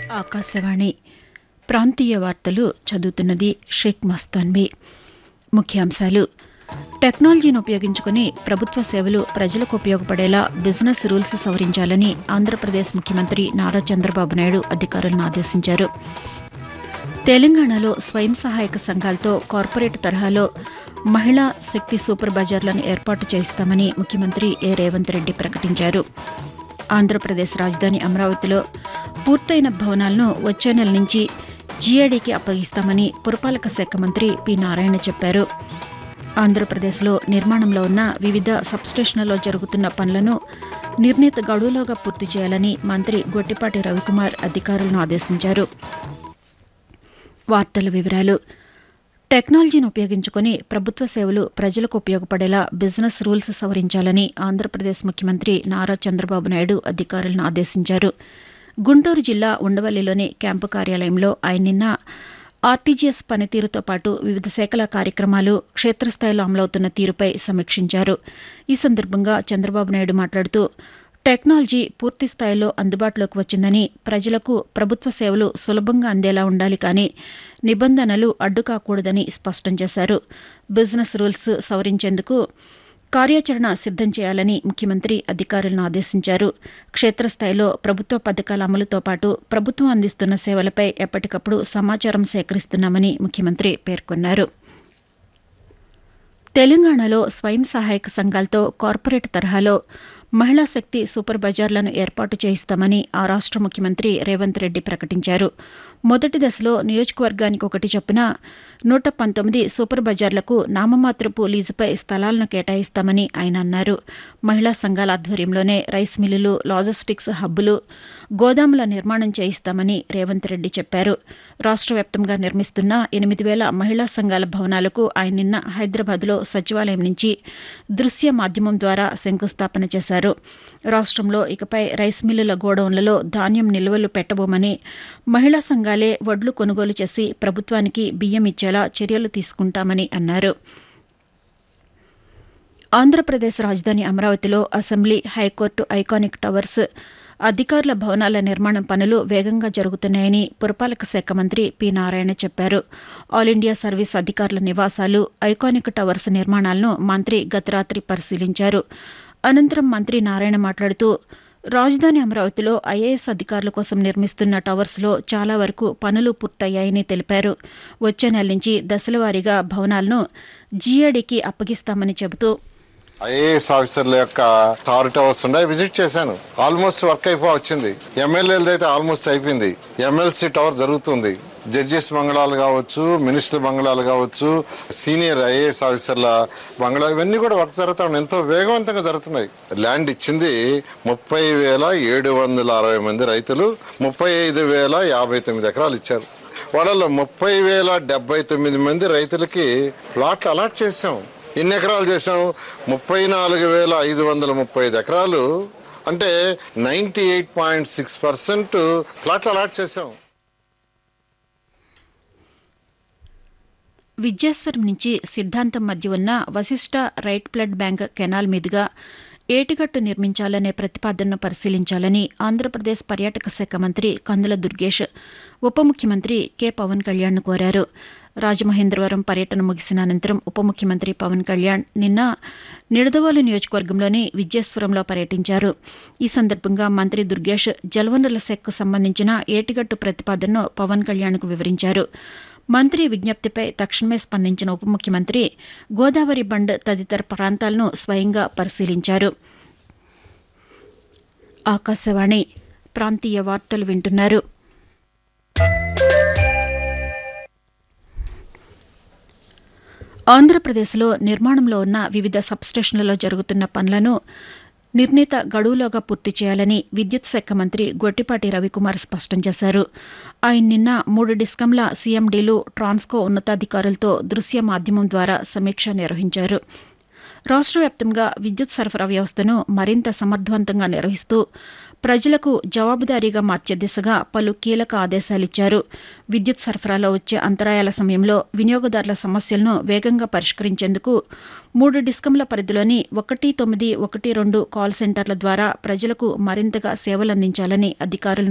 ఆకాశవాణి ప్రాంతీయ వార్తలు చదువుతున్నది షేక్ మస్తాన్బీ ముఖ్యాంశాలు టెక్నాలజీని ఉపయోగించుకుని ప్రభుత్వ సేవలు ప్రజలకు ఉపయోగపడేలా బిజినెస్ రూల్స్ సవరించాలని ఆంధ్రప్రదేశ్ ముఖ్యమంత్రి నారా చంద్రబాబు నాయుడు అధికారులను ఆదేశించారు తెలంగాణలో స్వయం సహాయక సంఘాలతో కార్పొరేట్ తరహాలో మహిళా శక్తి సూపర్ బజార్లను ఏర్పాటు చేస్తామని ముఖ్యమంత్రి ఏ రేవంత్ రెడ్డి ప్రకటించారు ఆంధ్రప్రదేశ్ రాజధాని అమరావతిలో పూర్తయిన భవనాలను వచ్చే నెల నుంచి జీఏడీకి అప్పగిస్తామని పురపాలక శాఖ మంత్రి పి నారాయణ చెప్పారు ఆంధ్రప్రదేశ్లో నిర్మాణంలో ఉన్న వివిధ సబ్స్టేషన్లలో జరుగుతున్న పనులను నిర్ణీత గడువులోగా పూర్తి చేయాలని మంత్రి గొట్టిపాటి రవికుమార్ అధికారులను ఆదేశించారు వార్తల వివరాలు టెక్నాలజీని ఉపయోగించుకుని ప్రభుత్వ సేవలు ప్రజలకు ఉపయోగపడేలా బిజినెస్ రూల్స్ సవరించాలని ఆంధ్రప్రదేశ్ ముఖ్యమంత్రి నారా చంద్రబాబు నాయుడు అధికారులను ఆదేశించారు గుంటూరు జిల్లా ఉండవల్లిలోని క్యాంపు కార్యాలయంలో ఆయన నిన్న ఆర్టీజీఎస్ పనితీరుతో పాటు వివిధ శాఖల కార్యక్రమాలు క్షేత్రస్థాయిలో అమలవుతున్న తీరుపై సమీక్షించారు ఈ సందర్భంగా చంద్రబాబు నాయుడు మాట్లాడుతూ టెక్నాలజీ పూర్తి స్థాయిలో అందుబాటులోకి వచ్చిందని ప్రజలకు ప్రభుత్వ సేవలు సులభంగా అందేలా ఉండాలి కానీ నిబంధనలు అడ్డు కాకూడదని స్పష్టం చేశారు బిజినెస్ రూల్స్ సవరించేందుకు కార్యాచరణ సిద్దం చేయాలని ముఖ్యమంత్రి అధికారులను ఆదేశించారు క్షేత్రస్థాయిలో ప్రభుత్వ పథకాల అమలుతో పాటు ప్రభుత్వం అందిస్తున్న సేవలపై ఎప్పటికప్పుడు సమాచారం సేకరిస్తున్నామని ముఖ్యమంత్రి పేర్కొన్నారు తెలంగాణలో స్వయం సహాయక సంఘాలతో కార్పొరేట్ తరహాలో మహిళా శక్తి సూపర్ బజార్లను ఏర్పాటు చేయిస్తామని ఆ రాష్ట ముఖ్యమంత్రి రేవంత్ రెడ్డి ప్రకటించారు మొదటి దశలో నియోజకవర్గానికి ఒకటి చొప్పున నూట పంతొమ్మిది సూపర్ బజార్లకు నామమాత్రపు లీజుపై స్థలాలను కేటాయిస్తామని ఆయన అన్నారు మహిళా సంఘాల ఆధ్వర్యంలోనే రైస్ మిల్లులు లాజిస్టిక్స్ హబ్బులు గోదాముల నిర్మాణం చేయిస్తామని రేవంత్ రెడ్డి చెప్పారు రాష్ట వ్యాప్తంగా నిర్మిస్తున్న ఎనిమిది వేల మహిళా సంఘాల భవనాలకు ఆయన నిన్న హైదరాబాద్లో సచివాలయం నుంచి దృశ్య మాధ్యమం ద్వారా శంకుస్థాపన చేశారు రాష్టంలో ఇకపై రైస్ మిల్లుల గోడౌన్లలో ధాన్యం నిల్వలు పెట్టబోమని మహిళా సంఘాలే వడ్లు కొనుగోలు చేసి ప్రభుత్వానికి బియ్యం ఇచ్చేలా చర్యలు తీసుకుంటామని అన్నారు ఆంధ్రప్రదేశ్ రాజధాని అమరావతిలో అసెంబ్లీ హైకోర్టు ఐకానిక్ టవర్స్ అధికారుల భవనాల నిర్మాణం పనులు వేగంగా జరుగుతున్నాయని పురపాలక శాఖ మంత్రి పి నారాయణ చెప్పారు ఆల్ ఇండియా సర్వీస్ అధికారుల నివాసాలు ఐకానిక్ టవర్స్ నిర్మాణాలను మంత్రి గత రాత్రి పరిశీలించారు అనంతరం మంత్రి నారాయణ మాట్లాడుతూ రాజధాని అమరావతిలో ఐఏఎస్ అధికారుల కోసం నిర్మిస్తున్న టవర్స్లో చాలా వరకు పనులు పూర్తయ్యాయని తెలిపారు వచ్చే నెల నుంచి దశలవారీగా భవనాలను జీఏడీకి అప్పగిస్తామని చెబుతూ ఐఏఎస్ ఆఫీసర్ల యొక్క టార్ టవర్స్ ఉన్నాయి విజిట్ చేశాను ఆల్మోస్ట్ వర్క్ అయిపో వచ్చింది ఎమ్మెల్యేలది అయితే ఆల్మోస్ట్ అయిపోయింది ఎమ్మెల్సీ టవర్ జరుగుతుంది జడ్జెస్ బంగళాలు కావచ్చు మినిస్టర్ బంగళాలు కావచ్చు సీనియర్ ఐఏఎస్ ఆఫీసర్ల బంగళా ఇవన్నీ కూడా వర్క్ జరుగుతా ఉన్నాయి ఎంతో వేగవంతంగా జరుగుతున్నాయి ల్యాండ్ ఇచ్చింది ముప్పై వేల ఏడు వందల అరవై మంది రైతులు ముప్పై ఐదు వేల యాభై తొమ్మిది ఎకరాలు ఇచ్చారు వాళ్ళలో ముప్పై వేల డెబ్బై తొమ్మిది మంది రైతులకి ప్లాట్లు అలాట్ చేశాం ఎన్ని ఎకరాలు చేశాం ముప్పై నాలుగు వేల ఐదు వందల ముప్పై ఐదు ఎకరాలు అంటే ninety eight point six percent ప్లాట్లు అలాట్ చేశాం విద్యాస్వరం నుంచి సిద్ధాంతం మధ్య ఉన్న Vashishta right blood bank canal మీదుగా ఏటిగట్టు నిర్మించాలనే ప్రతిపాదనను పరిశీలించాలని ఆంధ్రప్రదేశ్ పర్యాటక శాఖ మంత్రి కందుల దుర్గేష్ ఉప ముఖ్యమంత్రి కె పవన్ కళ్యాణ్ను కోరారు రాజమహేంద్రవరం పర్యటన ముగిసిన అనంతరం ఉప ముఖ్యమంత్రి పవన్ కళ్యాణ్ నిన్న నిడదవోలు నియోజకవర్గంలోని విద్యేశ్వరంలో పర్యటించారు ఈ సందర్భంగా మంత్రి దుర్గేష్ జలవనరుల శాఖకు సంబంధించిన ఏటిగట్టు ప్రతిపాదనను పవన్ కళ్యాణ్కు వివరించారు మంత్రి విజ్ఞప్తిపై తక్షణమే స్పందించిన ఉప ముఖ్యమంత్రి గోదావరి బండ్ తదితర ప్రాంతాలను స్వయంగా పరిశీలించారు ఆకాశవాణి ప్రాంతీయ వార్తలు వింటున్నారు ఆంధ్రప్రదేశ్లో నిర్మాణంలో ఉన్న వివిధ సబ్స్టేషన్లలో జరుగుతున్న పనులను నిర్ణీత గడువులోగా పూర్తి చేయాలని విద్యుత్ శాఖ మంత్రి గొట్టిపాటి రవికుమార్ స్పష్టం చేశారు ఆయన నిన్న మూడు డిస్కంల సీఎండీలు ట్రాన్స్కో ఉన్నతాధికారులతో దృశ్య మాధ్యమం ద్వారా సమీక్ష నిర్వహించారు రాష్ట వ్యాప్తంగా విద్యుత్ సరఫరా వ్యవస్థను మరింత సమర్థవంతంగా నిర్వహిస్తూ ప్రజలకు జవాబుదారీగా మార్చే దిశగా పలు కీలక ఆదేశాలిచ్చారు విద్యుత్ సరఫరాలో వచ్చే అంతరాయాల సమయంలో వినియోగదారుల సమస్యలను వేగంగా పరిష్కరించేందుకు మూడు డిస్కంల పరిధిలోని ఒకటి తొమ్మిది ఒకటి రెండు కాల్ సెంటర్ల ద్వారా ప్రజలకు మరింతగా సేవలందించాలని అధికారులను